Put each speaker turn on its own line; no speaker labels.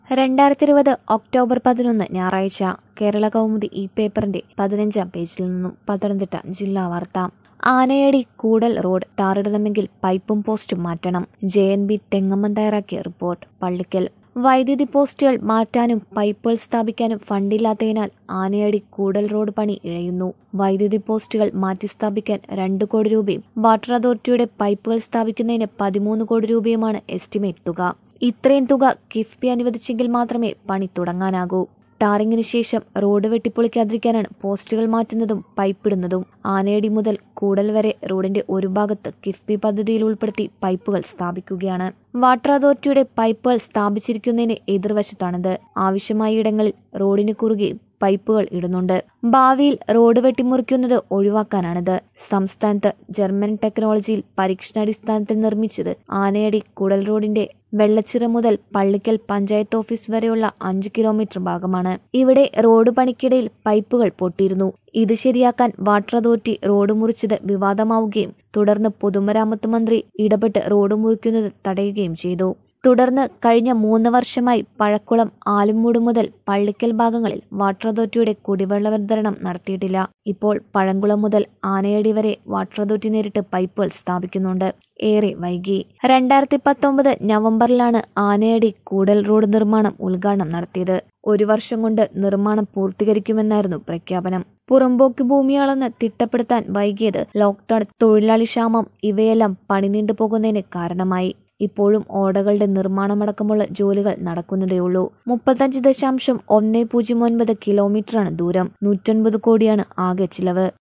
രണ്ടായിരത്തി ഇരുപത് ഒക്ടോബർ പതിനൊന്ന് ഞായറാഴ്ച കേരള കൗമുദി ഈ പേപ്പറിന്റെ പതിനഞ്ചാം പേജിൽ നിന്നും പത്തനംതിട്ട ജില്ലാ വാർത്ത ആനയടി കൂടൽ റോഡ് ടാറിടണമെങ്കിൽ പൈപ്പും പോസ്റ്റും മാറ്റണം ജെ എൻ ബി തെങ്ങമ്മൻ തയ്യാറാക്കിയ റിപ്പോർട്ട് പള്ളിക്കൽ വൈദ്യുതി പോസ്റ്റുകൾ മാറ്റാനും പൈപ്പുകൾ സ്ഥാപിക്കാനും ഫണ്ടില്ലാത്തതിനാൽ ആനയടി കൂടൽ റോഡ് പണി ഇഴയുന്നു വൈദ്യുതി പോസ്റ്റുകൾ മാറ്റി സ്ഥാപിക്കാൻ രണ്ട് കോടി രൂപയും വാട്ടർ അതോറിറ്റിയുടെ പൈപ്പുകൾ സ്ഥാപിക്കുന്നതിന് പതിമൂന്ന് കോടി രൂപയുമാണ് എസ്റ്റിമേറ്റ് തുക ഇത്രയും തുക കിഫ്ബി അനുവദിച്ചെങ്കിൽ മാത്രമേ പണി തുടങ്ങാനാകൂ ടാറിങ്ങിനു ശേഷം റോഡ് വെട്ടിപ്പൊളിക്കാതിരിക്കാനാണ് പോസ്റ്റുകൾ മാറ്റുന്നതും പൈപ്പിടുന്നതും ആനയടി മുതൽ കൂടൽ വരെ റോഡിന്റെ ഒരു ഭാഗത്ത് കിഫ്ബി പദ്ധതിയിൽ ഉൾപ്പെടുത്തി പൈപ്പുകൾ സ്ഥാപിക്കുകയാണ് വാട്ടർ അതോറിറ്റിയുടെ പൈപ്പുകൾ സ്ഥാപിച്ചിരിക്കുന്നതിന് എതിർവശത്താണിത് ആവശ്യമായ ഇടങ്ങളിൽ റോഡിന് കുറുകെ പൈപ്പുകൾ ഇടുന്നുണ്ട് ഭാവിയിൽ റോഡ് വെട്ടിമുറിക്കുന്നത് ഒഴിവാക്കാനാണിത് സംസ്ഥാനത്ത് ജർമ്മൻ ടെക്നോളജിയിൽ പരീക്ഷണാടിസ്ഥാനത്തിൽ നിർമ്മിച്ചത് ആനയടി കുടൽ റോഡിന്റെ വെള്ളച്ചിറ മുതൽ പള്ളിക്കൽ പഞ്ചായത്ത് ഓഫീസ് വരെയുള്ള അഞ്ച് കിലോമീറ്റർ ഭാഗമാണ് ഇവിടെ റോഡ് പണിക്കിടയിൽ പൈപ്പുകൾ പൊട്ടിയിരുന്നു ഇത് ശരിയാക്കാൻ വാട്ടർ അതോറിറ്റി റോഡ് മുറിച്ചത് വിവാദമാവുകയും തുടർന്ന് പൊതുമരാമത്ത് മന്ത്രി ഇടപെട്ട് റോഡ് മുറിക്കുന്നത് തടയുകയും ചെയ്തു തുടർന്ന് കഴിഞ്ഞ മൂന്ന് വർഷമായി പഴക്കുളം ആലുംമൂട് മുതൽ പള്ളിക്കൽ ഭാഗങ്ങളിൽ വാട്ടർ അതോറിറ്റിയുടെ കുടിവെള്ള വിതരണം നടത്തിയിട്ടില്ല ഇപ്പോൾ പഴങ്കുളം മുതൽ ആനയടി വരെ വാട്ടർ അതോറിറ്റി നേരിട്ട് പൈപ്പുകൾ സ്ഥാപിക്കുന്നുണ്ട് ഏറെ വൈകി രണ്ടായിരത്തി പത്തൊമ്പത് നവംബറിലാണ് ആനയടി കൂടൽ റോഡ് നിർമ്മാണം ഉദ്ഘാടനം നടത്തിയത് ഒരു വർഷം കൊണ്ട് നിർമ്മാണം പൂർത്തീകരിക്കുമെന്നായിരുന്നു പ്രഖ്യാപനം പുറമ്പോക്ക് ഭൂമിയാളെന്ന് തിട്ടപ്പെടുത്താൻ വൈകിയത് ലോക്ക്ഡൌൺ തൊഴിലാളി ക്ഷാമം ഇവയെല്ലാം പണി നീണ്ടുപോകുന്നതിന് കാരണമായി ഇപ്പോഴും ഓടകളുടെ നിർമ്മാണമടക്കമുള്ള ജോലികൾ നടക്കുന്നതേയുള്ളൂ മുപ്പത്തഞ്ച് ദശാംശം ഒന്ന് പൂജ്യം ഒൻപത് കിലോമീറ്ററാണ് ദൂരം നൂറ്റൊൻപത് കോടിയാണ് ആകെ ചിലവ്